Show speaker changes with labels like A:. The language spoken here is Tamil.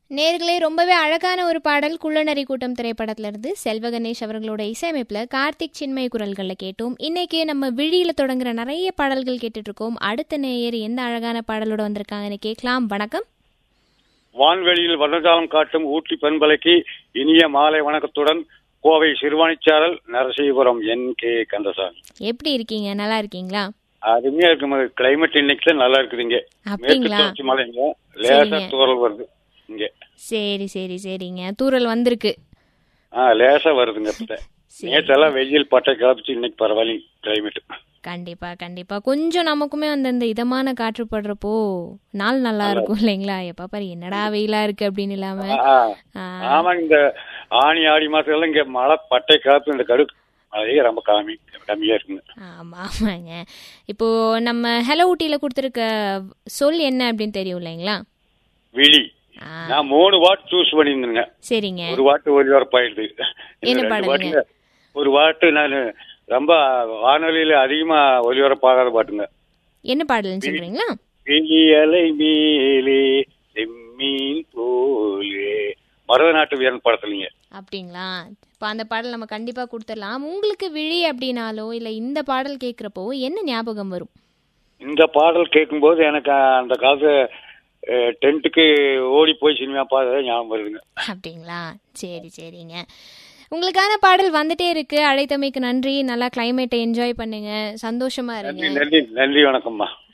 A: நேர்களே ரொம்பவே அழகான ஒரு பாடல் குள்ளநரி கூட்டம் திரைப்படத்துல இருந்து செல்வ கணேஷ் அவர்களோட இசையமைப்புல கார்த்திக் சின்மய குரல்கள்ல கேட்டோம் இன்னைக்கு நம்ம விழியில தொடங்குற நிறைய பாடல்கள் கேட்டுட்டு இருக்கோம் அடுத்த நேயர் எந்த அழகான பாடலோட வந்திருக்காங்கன்னு கேட்கலாம் வணக்கம்
B: வான்வெளியில் வர்ணஜாலம் காட்டும் ஊட்டி பெண்பலைக்கு இனிய மாலை வணக்கத்துடன் கோவை சிறுவாணிச்சாரல் நரசீபுரம் என் கே கந்தசாமி
A: எப்படி இருக்கீங்க நல்லா இருக்கீங்களா
B: அருமையா இருக்கு கிளைமேட் இன்னைக்கு தான் நல்லா இருக்குது இங்க மேற்கு
A: அப்படிங்களா
B: தொடர்ச்சி மலைங்க லேசா
A: சரிங்க.
B: தூரல் வருது இங்க
A: சரி சரி சரிங்க தூரல் வந்திருக்கு
B: ஆ லேசா வருதுங்க இப்ப
A: சரி
B: நேற்றெல்லாம் வெயில் பட்டை கிளப்பிச்சு இன்னைக்கு பரவாயில்ல கிளைமேட்
A: கண்டிப்பா கண்டிப்பா கொஞ்சம் நமக்குமே அந்த இந்த இதமான காற்று படுறப்போ நாள் நல்லா இருக்கும் இல்லைங்களா எப்ப பாரு என்னடா வெயிலா இருக்கு அப்படின்னு இல்லாம ஆ,
B: ஆமா இந்த ஆணி ஆடி மாசத்துல இங்க மழை பட்டை கிளப்பு இந்த கடு மழையே ரொம்ப கம்மி கம்மியா இருக்குங்க
A: ஆமா ஆமாங்க இப்போ நம்ம ஹலோ ஊட்டியில கொடுத்துருக்க சொல் என்ன அப்படின்னு தெரியும் இல்லைங்களா
B: விழி
A: ஆ,
B: நான் மூணு வாட் சூஸ் பண்ணியிருந்தேங்க
A: சரிங்க
B: ஒரு வாட்டு ஒலிபரப்பாயிடுது
A: என்ன
B: ரெண்டு
A: பாடலுங்க?
B: வாட்டுங்க ஒரு வாட்டு நான் ரொம்ப வானொலியில அதிகமா ஒலிபரப்பாகாத பாட்டுங்க
A: என்ன பாடல்னு சொல்றீங்களா
B: விழியலை மேலே செம்மீன் போலே மருத நாட்டு வீரன் படத்துலீங்க
A: அப்படிங்களா இப்போ அந்த பாடல் நம்ம கண்டிப்பா கொடுத்துடலாம் உங்களுக்கு விழி அப்படின்னாலோ இல்ல இந்த பாடல் கேட்குறப்போ என்ன ஞாபகம் வரும்
B: இந்த பாடல் கேட்கும்போது எனக்கு அந்த காலத்து டென்ட்டுக்கு ஓடி போய் சினிமா பார்த்ததே ஞாபகம் வருதுங்க
A: அப்படிங்களா சரி சரிங்க உங்களுக்கான பாடல் வந்துட்டே இருக்கு அழைத்தமைக்கு நன்றி நல்லா கிளைமேட்டை என்ஜாய் பண்ணுங்க சந்தோஷமா இருங்க
B: நன்றி நன்றி நன்றி வணக்கம்மா